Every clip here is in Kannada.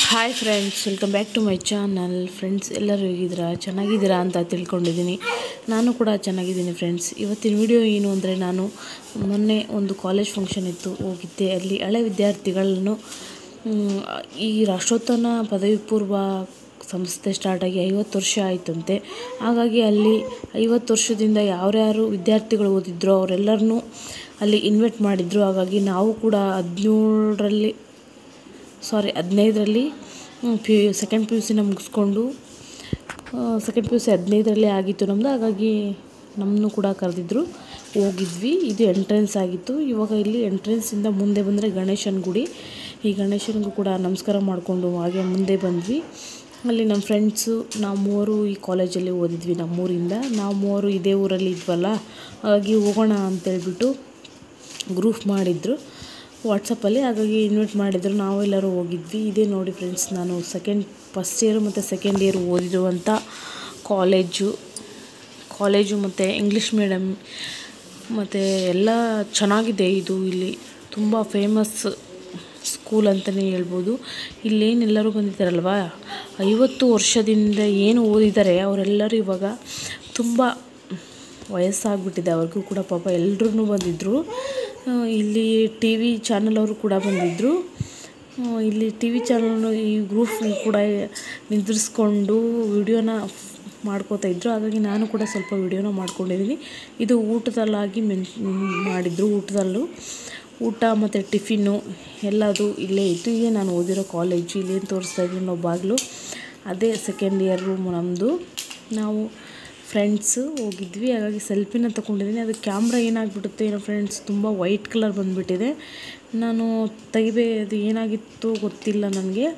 hi friends welcome back to my channel friends ಎಲ್ಲರೂ ಹೇಗಿದ್ದೀರಾ ಚೆನ್ನಾಗಿದ್ದೀರಾ ಅಂತ ತಿಳ್ಕೊಂಡಿದ್ದೀನಿ ನಾನು ಕೂಡ ಚೆನ್ನಾಗಿದ್ದೀನಿ ಫ್ರೆಂಡ್ಸ್ ಇವತ್ತಿನ ವಿಡಿಯೋ ಏನು ಅಂದರೆ ನಾನು ಮೊನ್ನೆ ಒಂದು ಕಾಲೇಜ್ ಫಂಕ್ಷನ್ ಇತ್ತು ಹೋಗಿದ್ದೆ ಅಲ್ಲಿ ಹಳೆ ವಿದ್ಯಾರ್ಥಿಗಳನ್ನು ಮ್, ಈ ರಾಷ್ಟ್ರೋತ್ಥಾನ ಪದವಿ ಪೂರ್ವ ಸಂಸ್ಥೆ ಸ್ಟಾರ್ಟಾಗಿ ಐವತ್ತು ವರ್ಷ ಆಯಿತಂತೆ ಹಾಗಾಗಿ ಅಲ್ಲಿ ಐವತ್ತು ವರ್ಷದಿಂದ ಯಾರ್ಯಾರು ವಿದ್ಯಾರ್ಥಿಗಳು ಓದಿದ್ರೋ ಅವರೆಲ್ಲರನ್ನೂ ಅಲ್ಲಿ ಇನ್ವೈಟ್ ಮಾಡಿದ್ರು ಹಾಗಾಗಿ ನಾವು ಕೂಡ ಹದಿನೇಳರಲ್ಲಿ ಸಾರಿ ಹದಿನೈದರಲ್ಲಿ P U second P U ಸಿನ ಮುಗಿಸ್ಕೊಂಡು ಸೆಕೆಂಡ್ ಪಿ ಯು ಸಿ ಹದಿನೈದರಲ್ಲೇ ಆಗಿತ್ತು ನಮ್ಮದು ಹಾಗಾಗಿ ನಮ್ಮನ್ನು ಕೂಡ ಕರೆದಿದ್ರು ಹೋಗಿದ್ವಿ ಇದು ಎಂಟ್ರೆನ್ಸ್ ಆಗಿತ್ತು ಇವಾಗ ಇಲ್ಲಿ ಎಂಟ್ರೆನ್ಸಿಂದ ಮುಂದೆ ಬಂದರೆ ಗಣೇಶನ ಗುಡಿ ಈ ಗಣೇಶನಿಗೂ ಕೂಡ ನಮಸ್ಕಾರ ಮಾಡಿಕೊಂಡು ಹಾಗೆ ಮುಂದೆ ಬಂದ್ವಿ ಅಲ್ಲಿ ನಮ್ಮ ಫ್ರೆಂಡ್ಸು ನಾವು ಮೂವರು ಈ ಕಾಲೇಜಲ್ಲಿ ಓದಿದ್ವಿ ನಮ್ಮೂರಿಂದ ನಾವು ಮೂವರು ಇದೇ ಊರಲ್ಲಿ ಇದ್ವಲ್ಲ ಹಾಗಾಗಿ ಹೋಗೋಣ ಅಂತೇಳ್ಬಿಟ್ಟು ಗ್ರೂಪ್ ಮಾಡಿದ್ರು ವಾಟ್ಸಪ್ಪಲ್ಲಿ ಹಾಗಾಗಿ ಇನ್ವೈಟ್ ಮಾಡಿದ್ರು ನಾವು ಎಲ್ಲರೂ ಹೋಗಿದ್ವಿ ಇದೇ ನೋಡಿ ಫ್ರೆಂಡ್ಸ್ ನಾನು ಸೆಕೆಂಡ್ ಫಸ್ಟ್ ಇಯರ್ ಮತ್ತು ಸೆಕೆಂಡ್ ಇಯರ್ ಓದಿರುವಂಥ ಕಾಲೇಜು ಕಾಲೇಜು ಮತ್ತು ಇಂಗ್ಲೀಷ್ ಮೀಡಿಯಮ್ ಮತ್ತು ಎಲ್ಲ ಚೆನ್ನಾಗಿದೆ ಇದು ಇಲ್ಲಿ ತುಂಬ ಫೇಮಸ್ ಸ್ಕೂಲ್ ಅಂತಲೇ ಹೇಳ್ಬೋದು ಇಲ್ಲೇನೆಲ್ಲರೂ ಬಂದಿದ್ದಾರಲ್ವ ಐವತ್ತು ವರ್ಷದಿಂದ ಏನು ಓದಿದ್ದಾರೆ ಅವರೆಲ್ಲರೂ ಇವಾಗ ತುಂಬ ವಯಸ್ಸಾಗ್ಬಿಟ್ಟಿದೆ ಅವ್ರಿಗೂ ಕೂಡ ಪಾಪ ಎಲ್ರೂ ಬಂದಿದ್ದರು ಆ, ಇಲ್ಲಿ ಟಿ ವಿ ಚಾನಲ್ ಅವರು ಕೂಡ ಬಂದಿದ್ದರು ಆ, ಇಲ್ಲಿ ಟಿ ವಿ ಚಾನಲ್ ಈ ಗ್ರೂಪ್ ಕೂಡ ನಿಂದ್ರಿಸ್ಕೊಂಡು ವಿಡಿಯೋನ ಮಾಡ್ಕೋತಾ ಇದ್ದರು ಹಾಗಾಗಿ ನಾನು ಕೂಡ ಸ್ವಲ್ಪ ವಿಡಿಯೋನ ಮಾಡ್ಕೊಂಡಿದ್ದೀನಿ ಇದು ಊಟದಲ್ಲಾಗಿ ಮೆನ್ ಮಾಡಿದ್ರು ಊಟದಲ್ಲೂ ಊಟ ಮತ್ತು ಟಿಫಿನ್ನು ಎಲ್ಲದು ಇಲ್ಲೇ ಇತ್ತು ಇದೇ ನಾನು ಓದಿರೋ ಕಾಲೇಜು ಇಲ್ಲೇನು ತೋರಿಸ್ತಾ ಇದ್ದೀನಿ ನಾವು ಬಾಗಿಲು ಅದೇ ಸೆಕೆಂಡ್ ಇಯರ್ ರೂಮ್ ನಮ್ಮದು ನಾವು ಫ್ರೆಂಡ್ಸು ಹೋಗಿದ್ವಿ ಹಾಗಾಗಿ ಸೆಲ್ಫಿನ ತೊಗೊಂಡಿದ್ದೀನಿ ಅದು ಕ್ಯಾಮ್ರಾ ಏನಾಗ್ಬಿಡುತ್ತೆ ಏನೋ ಫ್ರೆಂಡ್ಸ್ ತುಂಬ ವೈಟ್ ಕಲರ್ ಬಂದುಬಿಟ್ಟಿದೆ ನಾನು ತೆಗಿಬೇ ಅದು ಏನಾಗಿತ್ತು ಗೊತ್ತಿಲ್ಲ ನನಗೆ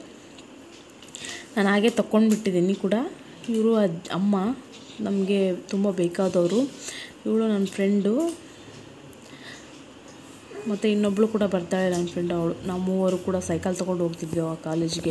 ನಾನು ಹಾಗೆ ತಗೊಂಡ್ಬಿಟ್ಟಿದ್ದೀನಿ ಕೂಡ ಇವರು ಅದ್ ಅಮ್ಮ ನಮಗೆ ತುಂಬ ಬೇಕಾದವರು ಇವಳು ನನ್ನ ಫ್ರೆಂಡು ಮತ್ತು ಇನ್ನೊಬ್ಬಳು ಕೂಡ ಬರ್ತಾಳೆ ನನ್ನ ಫ್ರೆಂಡ್ ಅವಳು ನಾವು ಮೂವರು ಕೂಡ ಸೈಕಲ್ ತೊಗೊಂಡು ಹೋಗ್ತಿದ್ವಿ ಆ ಕಾಲೇಜಿಗೆ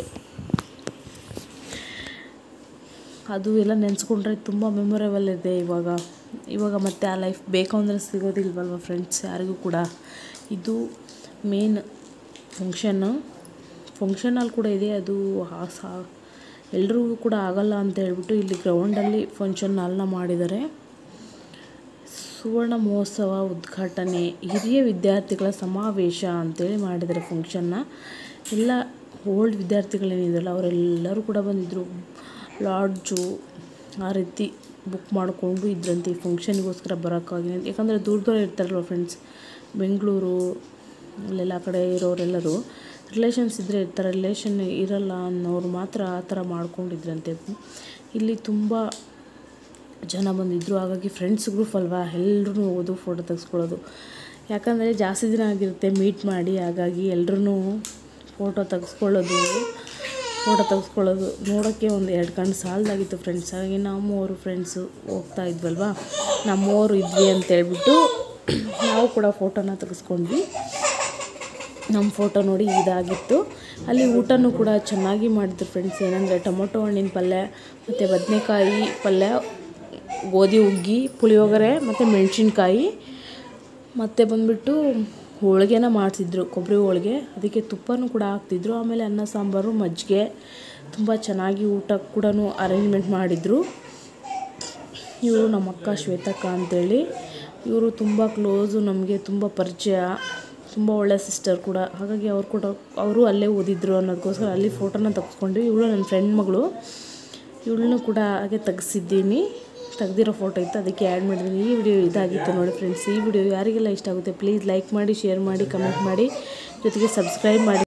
ಅದು ಎಲ್ಲ ನೆನೆಸ್ಕೊಂಡ್ರೆ ತುಂಬ ಮೆಮೊರೇಬಲ್ ಇದೆ ಇವಾಗ ಇವಾಗ ಮತ್ತೆ ಆ ಲೈಫ್ ಬೇಕು ಅಂದರೆ ಸಿಗೋದಿಲ್ವಲ್ವ ಫ್ರೆಂಡ್ಸ್ ಯಾರಿಗೂ ಕೂಡ ಇದು ಮೇನ್ ಫಂಕ್ಷನ್ನು ಫಂಕ್ಷನಲ್ಲಿ ಕೂಡ ಇದೆ ಅದು ಆ ಸಾ ಎಲ್ರಿಗೂ ಕೂಡ ಆಗಲ್ಲ ಅಂತ ಹೇಳ್ಬಿಟ್ಟು ಇಲ್ಲಿ ಗ್ರೌಂಡಲ್ಲಿ ಫಂಕ್ಷನ್ ಹಾಲ್ನ ಮಾಡಿದ್ದಾರೆ ಸುವರ್ಣ ಮಹೋತ್ಸವ ಉದ್ಘಾಟನೆ ಹಿರಿಯ ವಿದ್ಯಾರ್ಥಿಗಳ ಸಮಾವೇಶ ಅಂತೇಳಿ ಮಾಡಿದ್ದಾರೆ ಫಂಕ್ಷನ್ನ ಎಲ್ಲ ಓಲ್ಡ್ ವಿದ್ಯಾರ್ಥಿಗಳೇನಿದೆಯಲ್ಲ ಅವರೆಲ್ಲರೂ ಕೂಡ ಬಂದಿದ್ದರು ಲಾಡ್ಜು ಆ ರೀತಿ ಬುಕ್ ಮಾಡಿಕೊಂಡು ಇದ್ರಂತೆ ಈ ಫಂಕ್ಷನ್ಗೋಸ್ಕರ ಬರೋಕ್ಕಾಗಿ ಯಾಕಂದರೆ ದೂರ ದೂರ ಇರ್ತಾರಲ್ವ ಫ್ರೆಂಡ್ಸ್ ಬೆಂಗಳೂರು ಅಲ್ಲೆಲ್ಲ ಆ ಕಡೆ ಇರೋರೆಲ್ಲರೂ ರಿಲೇಷನ್ಸ್ ಇದ್ದರೆ ಇರ್ತಾರೆ ರಿಲೇಷನ್ ಇರಲ್ಲ ಅನ್ನೋರು ಮಾತ್ರ ಆ ಥರ ಮಾಡ್ಕೊಂಡಿದ್ರಂತೆ ಇಲ್ಲಿ ತುಂಬ ಜನ ಬಂದಿದ್ದರು ಹಾಗಾಗಿ ಫ್ರೆಂಡ್ಸ್ ಗ್ರೂಪ್ ಅಲ್ವಾ ಎಲ್ಲರೂ ಹೋಗೋದು ಫೋಟೋ ತೆಗೆಸ್ಕೊಳ್ಳೋದು ಯಾಕಂದರೆ ಜಾಸ್ತಿ ದಿನ ಆಗಿರುತ್ತೆ ಮೀಟ್ ಮಾಡಿ ಹಾಗಾಗಿ ಎಲ್ಲರೂ ಫೋಟೋ ತೆಗೆಸ್ಕೊಳ್ಳೋದು ಫೋಟೋ ತೆಗೆಸ್ಕೊಳ್ಳೋದು ನೋಡೋಕ್ಕೆ ಒಂದು ಎರಡು ಕಣ್ಣು ಸಾಲದಾಗಿತ್ತು ಫ್ರೆಂಡ್ಸ್ ಹಾಗಾಗಿ ನಾವು ಮೂವರು ಫ್ರೆಂಡ್ಸು ಹೋಗ್ತಾ ಇದ್ವಲ್ವಾ ನಾವು ಮೂವರು ಇದ್ವಿ ಅಂತೇಳ್ಬಿಟ್ಟು ನಾವು ಕೂಡ ಫೋಟೋನ ತೆಗೆಸ್ಕೊಂಡ್ವಿ ನಮ್ಮ ಫೋಟೋ ನೋಡಿ ಇದಾಗಿತ್ತು ಅಲ್ಲಿ ಊಟನೂ ಕೂಡ ಚೆನ್ನಾಗಿ ಮಾಡಿದ್ರು ಫ್ರೆಂಡ್ಸ್ ಏನಂದರೆ ಟೊಮೊಟೊ ಹಣ್ಣಿನ ಪಲ್ಯ ಮತ್ತು ಬದನೆಕಾಯಿ ಪಲ್ಯ ಗೋಧಿ ಹುಗ್ಗಿ ಪುಳಿಯೋಗರೆ ಮತ್ತು ಮೆಣಸಿನ್ಕಾಯಿ ಮತ್ತು ಬಂದುಬಿಟ್ಟು ಹೋಳಿಗೆನ ಮಾಡ್ತಿದ್ರು ಕೊಬ್ಬರಿ ಹೋಳಿಗೆ ಅದಕ್ಕೆ ತುಪ್ಪನೂ ಕೂಡ ಹಾಕ್ತಿದ್ರು ಆಮೇಲೆ ಅನ್ನ ಸಾಂಬಾರು ಮಜ್ಜಿಗೆ ತುಂಬ ಚೆನ್ನಾಗಿ ಊಟ ಕೂಡ ಅರೇಂಜ್ಮೆಂಟ್ ಮಾಡಿದರು ಇವರು ನಮ್ಮ ಅಕ್ಕ ಶ್ವೇತಕ್ಕ ಅಂತೇಳಿ ಇವರು ತುಂಬ ಕ್ಲೋಸು ನಮಗೆ ತುಂಬ ಪರಿಚಯ ತುಂಬ ಒಳ್ಳೆ ಸಿಸ್ಟರ್ ಕೂಡ ಹಾಗಾಗಿ ಅವ್ರು ಕೂಡ ಅವರು ಅಲ್ಲೇ ಓದಿದ್ರು ಅನ್ನೋದಕ್ಕೋಸ್ಕರ ಅಲ್ಲಿ ಫೋಟೋನ ತೆಗೆಸ್ಕೊಂಡ್ವಿ ಇವಳು ನನ್ನ ಫ್ರೆಂಡ್ ಮಗಳು ಇವಳನ್ನೂ ಕೂಡ ಹಾಗೆ ತೆಗೆಸಿದ್ದೀನಿ ತೆಗ್ದಿರೋ ಫೋಟೋ ಇತ್ತು ಅದಕ್ಕೆ ಆ್ಯಡ್ ಮಾಡಿದ್ದೀನಿ ಈ ವಿಡಿಯೋ ಇದಾಗಿತ್ತು ನೋಡಿ ಫ್ರೆಂಡ್ಸ್ ಈ ವಿಡಿಯೋ ಯಾರಿಗೆಲ್ಲ ಇಷ್ಟ ಆಗುತ್ತೆ ಪ್ಲೀಸ್ ಲೈಕ್ ಮಾಡಿ ಶೇರ್ ಮಾಡಿ ಕಮೆಂಟ್ ಮಾಡಿ ಜೊತೆಗೆ ಸಬ್ಸ್ಕ್ರೈಬ್ ಮಾಡಿ